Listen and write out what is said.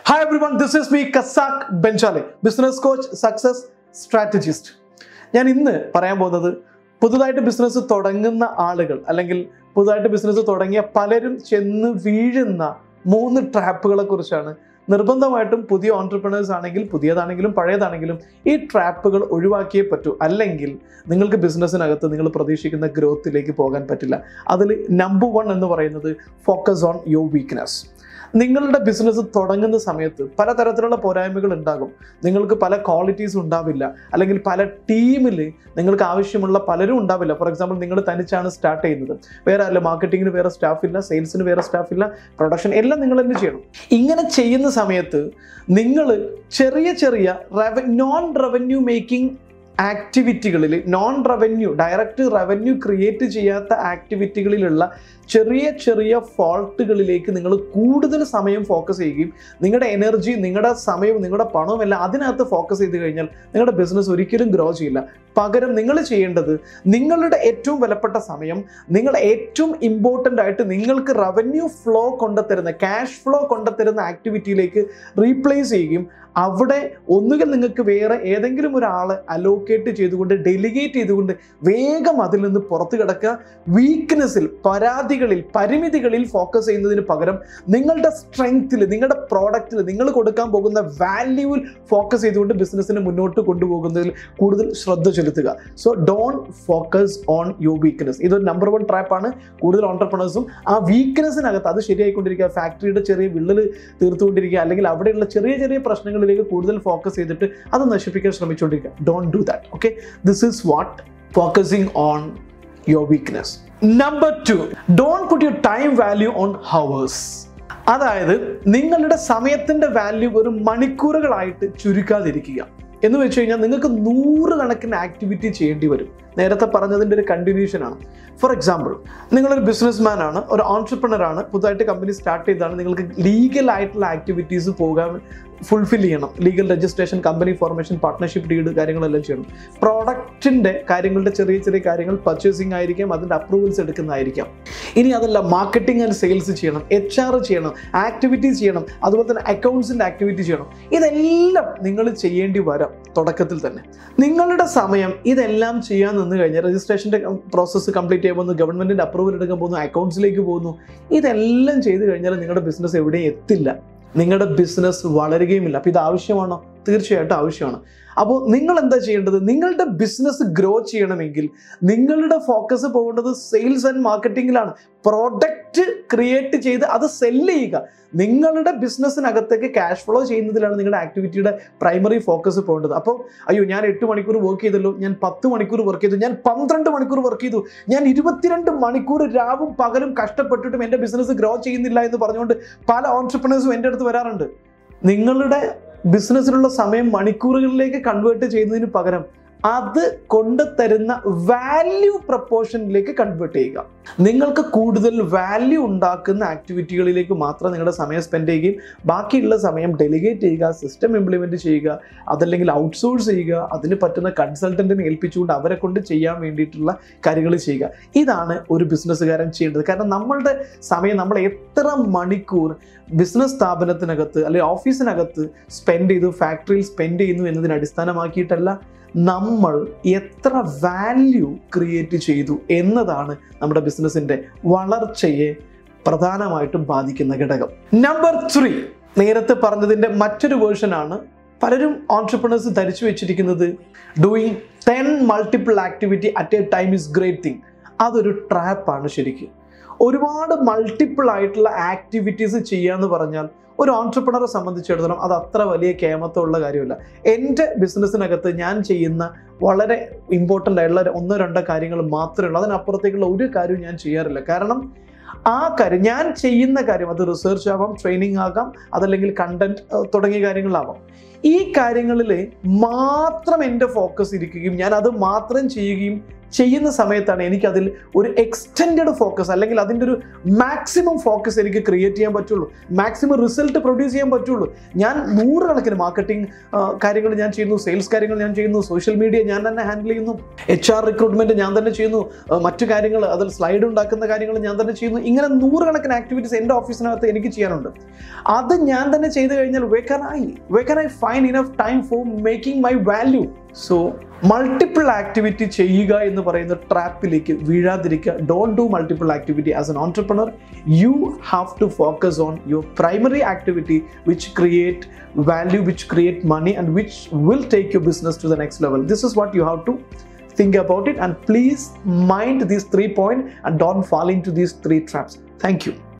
hi everyone this is me കസാക്ക് ബെഞ്ചാലെ business coach success strategist ഞാൻ ഇന്ന് പറയാൻ പോകുന്നത് പുതുതായിട്ട് ബിസിനസ് തുടങ്ങുന്ന ആളുകൾ അല്ലെങ്കിൽ പുതുതായിട്ട് ബിസിനസ് തുടങ്ങിയ പലരും ചെന്ന് വീഴുന്ന മൂന്ന് ട്രാപ്പുകളെ കുറിച്ചാണ് നിർബന്ധമായിട്ടും പുതിയ ഓൺടർപ്രണേഴ്സ് ആണെങ്കിൽ പുതിയതാണെങ്കിലും പഴയതാണെങ്കിലും ഈ ട്രാപ്പുകൾ ഒഴിവാക്കിയേ പറ്റൂ അല്ലെങ്കിൽ നിങ്ങൾക്ക് ബിസിനസ്സിനകത്ത് നിങ്ങൾ പ്രതീക്ഷിക്കുന്ന ഗ്രോത്തിലേക്ക് പോകാൻ പറ്റില്ല അതിൽ നമ്പർ വൺ എന്ന് പറയുന്നത് ഫോക്കസ് ഓൺ യുവർ വീക്ക്നെസ് നിങ്ങളുടെ ബിസിനസ് തുടങ്ങുന്ന സമയത്ത് പലതരത്തിലുള്ള പോരായ്മകൾ ഉണ്ടാകും നിങ്ങൾക്ക് പല ക്വാളിറ്റീസ് ഉണ്ടാവില്ല അല്ലെങ്കിൽ പല ടീമിൽ നിങ്ങൾക്ക് ആവശ്യമുള്ള പലരും ഉണ്ടാവില്ല ഫോർ എക്സാമ്പിൾ നിങ്ങൾ തനിച്ചാണ് സ്റ്റാർട്ട് ചെയ്യുന്നത് വേറെ അല്ല മാർക്കറ്റിങ്ങിന് വേറെ സ്റ്റാഫ് ഇല്ല സെയിൽസിന് വേറെ സ്റ്റാഫ് ഇല്ല പ്രൊഡക്ഷൻ എല്ലാം നിങ്ങൾ തന്നെ ചെയ്യണം ഇങ്ങനെ ചെയ്യുന്ന സമയത്ത് നിങ്ങൾ ചെറിയ ചെറിയ റവ നോൺ റവന്യൂ മേക്കിംഗ് ആക്ടിവിറ്റികളിൽ non revenue direct revenue create ചെയ്യാത്ത ആക്ടിവിറ്റികളിലുള്ള ചെറിയ ചെറിയ ഫോൾട്ടുകളിലേക്ക് നിങ്ങൾ കൂടുതൽ സമയം ഫോക്കസ് ചെയ്യുകയും നിങ്ങളുടെ എനർജി നിങ്ങളുടെ സമയവും നിങ്ങളുടെ പണവും എല്ലാം അതിനകത്ത് ഫോക്കസ് ചെയ്ത് കഴിഞ്ഞാൽ നിങ്ങളുടെ ബിസിനസ് ഒരിക്കലും ഗ്രോ ചെയ്യില്ല പകരം നിങ്ങൾ ചെയ്യേണ്ടത് നിങ്ങളുടെ ഏറ്റവും വിലപ്പെട്ട സമയം നിങ്ങൾ ഏറ്റവും ഇമ്പോർട്ടൻ്റ് ആയിട്ട് നിങ്ങൾക്ക് റവന്യൂ ഫ്ലോ കൊണ്ടുതരുന്ന ക്യാഷ് ഫ്ലോ കൊണ്ടുതരുന്ന ആക്ടിവിറ്റിയിലേക്ക് റീപ്ലേസ് ചെയ്യുകയും അവിടെ ഒന്നുകിൽ നിങ്ങൾക്ക് വേറെ ഏതെങ്കിലും ഒരാളെ അലോക്കേറ്റ് ചെയ്തുകൊണ്ട് ഡെലിഗേറ്റ് ചെയ്തുകൊണ്ട് വേഗം അതിൽ നിന്ന് പുറത്തു കിടക്കുക വീക്ക്നെസ്സിൽ പരാതികളിൽ പരിമിതികളിൽ ഫോക്കസ് ചെയ്യുന്നതിന് പകരം നിങ്ങളുടെ സ്ട്രെങ്ത്തിൽ നിങ്ങളുടെ പ്രോഡക്റ്റിൽ നിങ്ങൾ കൊടുക്കാൻ പോകുന്ന വാല്യൂവിൽ ഫോക്കസ് ചെയ്തുകൊണ്ട് ബിസിനസ്സിനെ മുന്നോട്ട് കൊണ്ടുപോകുന്നതിൽ കൂടുതൽ ശ്രദ്ധ ചെലുത്തുക so don't focus on your weakness ഇതൊരു നമ്പർ വൺ ട്രാപ്പാണ് കൂടുതൽ ഓണ്ടർപ്രണേഴ്സും ആ വീക്ക്നെസ്സിനകത്ത് അത് ശരിയായിക്കൊണ്ടിരിക്കുക ഫാക്ടറിയുടെ ചെറിയ വിള്ളൽ തീർത്തുകൊണ്ടിരിക്കുക അല്ലെങ്കിൽ അവിടെയുള്ള ചെറിയ ചെറിയ പ്രശ്നങ്ങളിലേക്ക് കൂടുതൽ ഫോക്കസ് ചെയ്തിട്ട് അത് നശിപ്പിക്കാൻ ശ്രമിച്ചുകൊണ്ടിരിക്കുക don't do that okay this is what focusing on your weakness number two don't put your time value on hours അതായത് നിങ്ങളുടെ സമയത്തിന്റെ വാല്യൂ ഒരു മണിക്കൂറുകളായിട്ട് ചുരുക്കാതിരിക്കുക എന്ന് വെച്ച് കഴിഞ്ഞാൽ നിങ്ങൾക്ക് നൂറുകണക്കിന് ആക്ടിവിറ്റി ചെയ്യേണ്ടി വരും നേരത്തെ പറഞ്ഞതിൻ്റെ ഒരു കണ്ടിന്യൂഷൻ ആണ് ഫോർ എക്സാമ്പിൾ നിങ്ങളൊരു ബിസിനസ് മാൻ ആണ് ഒരു ഓൺടർപ്രണർ ആണ് പുതുതായിട്ട് കമ്പനി സ്റ്റാർട്ട് ചെയ്താണ് നിങ്ങൾക്ക് ലീഗൽ ആയിട്ടുള്ള ആക്ടിവിറ്റീസ് പോകാൻ ഫുൾഫിൽ ചെയ്യണം legal registration company formation partnership deed കാര്യങ്ങളെല്ലാം ചെയ്യണം പ്രോഡക്റ്റിൻ്റെ കാര്യങ്ങളുടെ ചെറിയ ചെറിയ കാര്യങ്ങൾ പർച്ചേസിങ് ആയിരിക്കാം അതിൻ്റെ അപ്രൂവൽസ് എടുക്കുന്നതായിരിക്കാം ഇനി അതല്ല മാർക്കറ്റിംഗ് ആൻഡ് സെയിൽസ് ചെയ്യണം എച്ച് ആർ ചെയ്യണം ആക്ടിവിറ്റീസ് ചെയ്യണം അതുപോലെ തന്നെ അക്കൗണ്ട്സിൻ്റെ ആക്ടിവിറ്റി ചെയ്യണം ഇതെല്ലാം നിങ്ങൾ ചെയ്യേണ്ടി വരാം തുടക്കത്തിൽ തന്നെ നിങ്ങളുടെ സമയം ഇതെല്ലാം ചെയ്യാൻ നിന്ന് കഴിഞ്ഞാൽ രജിസ്ട്രേഷൻ്റെ പ്രോസസ്സ് കംപ്ലീറ്റ് ചെയ്യാൻ പോകുന്നു ഗവൺമെൻറ്റിൻ്റെ അപ്രൂവൽ എടുക്കാൻ പോകുന്നു അക്കൗണ്ട്സിലേക്ക് പോകുന്നു ഇതെല്ലാം ചെയ്ത് കഴിഞ്ഞാൽ നിങ്ങളുടെ ബിസിനസ് എവിടെയും എത്തില്ല നിങ്ങളുടെ ബിസിനസ് വളരുകയുമില്ല അപ്പോൾ ഇത് ആവശ്യമാണോ തീർച്ചയായിട്ടും ആവശ്യമാണ് അപ്പോൾ നിങ്ങൾ എന്താ ചെയ്യേണ്ടത് നിങ്ങളുടെ ബിസിനസ് ഗ്രോ ചെയ്യണമെങ്കിൽ നിങ്ങളുടെ ഫോക്കസ് പോകേണ്ടത് സെയിൽസ് ആൻഡ് മാർക്കറ്റിങ്ങിലാണ് പ്രോഡക്റ്റ് ക്രിയേറ്റ് ചെയ്ത് അത് സെല്ല് ചെയ്യുക നിങ്ങളുടെ ബിസിനസ്സിനകത്തേക്ക് ക്യാഷ് ഫ്ലോ ചെയ്യുന്നതിലാണ് നിങ്ങളുടെ ആക്ടിവിറ്റിയുടെ പ്രൈമറി ഫോക്കസ് പോകേണ്ടത് അപ്പോൾ അയ്യോ ഞാൻ എട്ട് മണിക്കൂർ വർക്ക് ചെയ്തല്ലോ ഞാൻ പത്ത് മണിക്കൂർ വർക്ക് ചെയ്തു ഞാൻ പന്ത്രണ്ട് മണിക്കൂർ വർക്ക് ചെയ്തു ഞാൻ ഇരുപത്തിരണ്ട് മണിക്കൂർ രാവും പകലും കഷ്ടപ്പെട്ടിട്ടും എൻ്റെ ബിസിനസ് ഗ്രോ ചെയ്യുന്നില്ല എന്ന് പറഞ്ഞുകൊണ്ട് പല ഓൺടർപ്രണേഴ്സും എൻ്റെ അടുത്ത് വരാറുണ്ട് നിങ്ങളുടെ ബിസിനസ്സിലുള്ള സമയം മണിക്കൂറുകളിലേക്ക് കൺവേർട്ട് ചെയ്യുന്നതിന് പകരം അത് കൊണ്ടുതരുന്ന വാല്യൂ പ്രപ്പോർഷനിലേക്ക് കൺവേർട്ട് ചെയ്യുക നിങ്ങൾക്ക് കൂടുതൽ വാല്യൂ ഉണ്ടാക്കുന്ന ആക്ടിവിറ്റികളിലേക്ക് മാത്രം നിങ്ങളുടെ സമയം സ്പെൻഡ് ചെയ്യുകയും ബാക്കിയുള്ള സമയം ഡെലിഗേറ്റ് ചെയ്യുക സിസ്റ്റം ഇംപ്ലിമെൻറ്റ് ചെയ്യുക അതല്ലെങ്കിൽ ഔട്ട്സോഴ്സ് ചെയ്യുക അതിന് പറ്റുന്ന കൺസൾട്ടൻറ്റിനെ ഏൽപ്പിച്ചുകൊണ്ട് അവരെ കൊണ്ട് ചെയ്യാൻ വേണ്ടിയിട്ടുള്ള കാര്യങ്ങൾ ചെയ്യുക ഇതാണ് ഒരു ബിസിനസ്സുകാരൻ ചെയ്യേണ്ടത് കാരണം നമ്മളുടെ സമയം നമ്മൾ എത്ര മണിക്കൂർ ബിസിനസ് സ്ഥാപനത്തിനകത്ത് അല്ലെങ്കിൽ ഓഫീസിനകത്ത് സ്പെൻഡ് ചെയ്തു ഫാക്ടറിയിൽ സ്പെൻഡ് ചെയ്യുന്നു എന്നതിനെ അടിസ്ഥാനമാക്കിയിട്ടല്ല നമ്മൾ എത്ര വാല്യൂ ക്രിയേറ്റ് ചെയ്തു എന്നതാണ് നമ്മുടെ ബിസിനസ്സിൻ്റെ വളർച്ചയെ പ്രധാനമായിട്ടും ബാധിക്കുന്ന ഘടകം നമ്പർ ത്രീ നേരത്തെ പറഞ്ഞതിൻ്റെ മറ്റൊരു വേർഷനാണ് പലരും ഓൺടർപ്രണേഴ്സ് ധരിച്ചു വെച്ചിരിക്കുന്നത് doing ten multiple activity at a time is great thing അതൊരു ട്രാപ്പാണ് ശരിക്കും ഒരുപാട് മൾട്ടിപ്പിൾ ആയിട്ടുള്ള ആക്ടിവിറ്റീസ് ചെയ്യാന്ന് പറഞ്ഞാൽ ഒരു ഓൺടർപ്രണറെ സംബന്ധിച്ചിടത്തോളം അത് അത്ര വലിയ കേമത്തമുള്ള കാര്യമല്ല എൻ്റെ ബിസിനസ്സിനകത്ത് ഞാൻ ചെയ്യുന്ന വളരെ ഇമ്പോർട്ടൻ്റ് ആയിട്ടുള്ള ഒന്നോ രണ്ടോ കാര്യങ്ങൾ മാത്രമേ ഉള്ളൂ അതിനപ്പുറത്തേക്കുള്ള ഒരു കാര്യവും ഞാൻ ചെയ്യാറില്ല കാരണം ആ കാര്യം ഞാൻ ചെയ്യുന്ന കാര്യം അത് റിസർച്ച് ആവാം ട്രെയിനിങ് ആകാം അതല്ലെങ്കിൽ കണ്ടന്റ് തുടങ്ങിയ കാര്യങ്ങളാവാം ഈ കാര്യങ്ങളിൽ മാത്രം എൻ്റെ ഫോക്കസ് ഇരിക്കുകയും ഞാൻ അത് മാത്രം ചെയ്യുകയും ചെയ്യുന്ന സമയത്താണ് എനിക്കതിൽ ഒരു എക്സ്റ്റെൻഡഡ് ഫോക്കസ് അല്ലെങ്കിൽ അതിൻ്റെ ഒരു മാക്സിമം ഫോക്കസ് എനിക്ക് ക്രിയേറ്റ് ചെയ്യാൻ പറ്റുള്ളൂ മാക്സിമം റിസൾട്ട് പ്രൊഡ്യൂസ് ചെയ്യാൻ പറ്റുള്ളൂ ഞാൻ നൂറുകണക്കിന് മാർക്കറ്റിംഗ് കാര്യങ്ങൾ ഞാൻ ചെയ്യുന്നു സെയിൽസ് കാര്യങ്ങൾ ഞാൻ ചെയ്യുന്നു സോഷ്യൽ മീഡിയ ഞാൻ തന്നെ ഹാൻഡിൽ ചെയ്യുന്നു എച്ച് ആർ റിക്രൂട്ട്മെന്റ് ഞാൻ തന്നെ ചെയ്യുന്നു ആ, മറ്റു കാര്യങ്ങൾ അതിൽ സ്ലൈഡ് ഉണ്ടാക്കുന്ന കാര്യങ്ങൾ ഞാൻ തന്നെ ചെയ്യുന്നു ഇങ്ങനെ നൂറുകണക്കിന് ആക്ടിവിറ്റീസ് എൻ്റെ ഓഫീസിനകത്ത് എനിക്ക് ചെയ്യാനുണ്ട് അത് ഞാൻ തന്നെ ചെയ്തു കഴിഞ്ഞാൽ where can I where can I find enough time for making my value so multiple activity ചെയ്യുക എന്ന് പറയുന്ന ട്രാപ്പിലേക്ക് വീഴാതിരിക്കുക don't do multiple activity as an entrepreneur you have to focus on your primary activity which create value which create money and which will take your business to the next level this is what you have to think about it and please mind these three points and don't fall into these three traps thank you